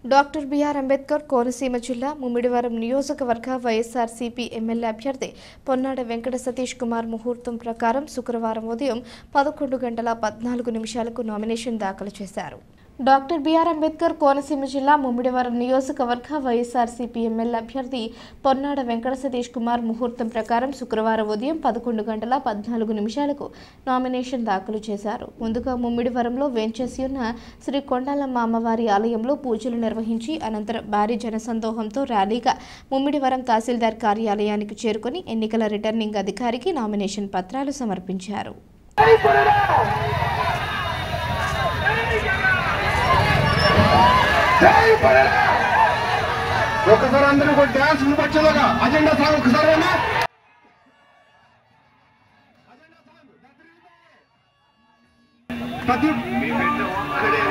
Doctor BR Ambedkar Konaseema జిల్లా ముమ్మిడివరం నియోజకవర్గ YSRCP MLA అభ్యర్థి పొన్నాడ వెంకట సతీష్ కుమార్ ముహూర్తం ప్రకారం శుక్రవారం ఉదయం పదకొండు గంటల పద్నాలుగు నిమిషాలకు నామినేషన్ దాఖలు చేశారు డాక్టర్ బిఆర్ అంబేద్కర్ కోనసీమ జిల్లా ముమ్మిడివరం నియోజకవర్గ వైఎస్ఆర్సీపీ ఎమ్మెల్యే అభ్యర్థి పొన్నాడ వెంకట సతీష్ కుమార్ ముహూర్తం ప్రకారం శుక్రవారం ఉదయం పదకొండు గంటల పద్నాలుగు నిమిషాలకు నామినేషన్ దాఖలు చేశారు ముందుగా ముమ్మిడివరంలో వేంచేసి ఉన్న శ్రీ కొండాలమ్మ అమ్మవారి ఆలయంలో పూజలు నిర్వహించి అనంతరం భారీ జనసందోహంతో ర్యాలీగా ముమ్మిడివరం తహసీల్దార్ కార్యాలయానికి చేరుకుని ఎన్నికల రిటర్నింగ్ అధికారికి నామినేషన్ పత్రాలు సమర్పించారు జై పడేలా! ఒకసారి అందరూ కూడా డ్యాన్స్ వచ్చేలాగా అజెండా సాంగ్ ఒకసారి అన్నా ప్రతి మీ బిడ్డ ఒక్కడే